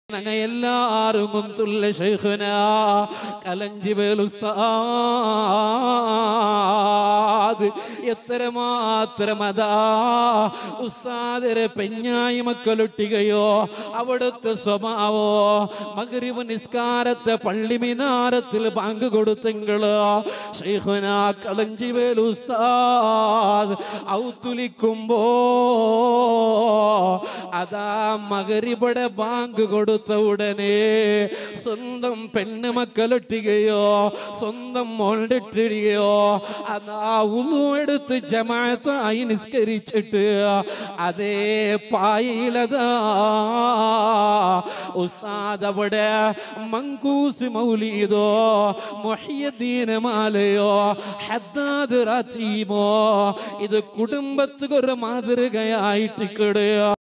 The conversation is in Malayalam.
ഞങ്ങ എല്ലാരും തുല്ല ശൈഖുന കലഞ്ചി ഉസ്താദ് എത്ര മാത്രം അതാ ഉസ്താദിരെ പെഞ്ഞായി മക്കളൊട്ടികയോ അവിടുത്തെ സ്വഭാവോ മകരിവ് നിസ്കാരത്തെ പള്ളി മിനാരത്തിൽ പങ്ക് കൊടുത്തെങ്കില് ശൈഖുന കലഞ്ചി ഉസ്താദ് ഔത്തുലിക്കുമ്പോ അതാ മകരിബടെ ബാങ്ക് കൊടുത്ത ഉടനെ സ്വന്തം പെണ്ണ് മക്കളൊട്ടികയോ സ്വന്തം മോളിട്ടിടുകയോ അതാ ഉളു എടുത്ത് ജമാഅത്തായി നിസ്കരിച്ചിട്ട് അതേ പായിലതാ ഉസ്താദ് അവിടെ മങ്കൂസ് മൗലീദോ മൊഹിയദ്ദീന മാലയോ ഹദ്ദാദ് റത്തീമോ ഇത് കുടുംബത്തുക്ക് ഒരു മാതൃകയായിട്ട് കിടുക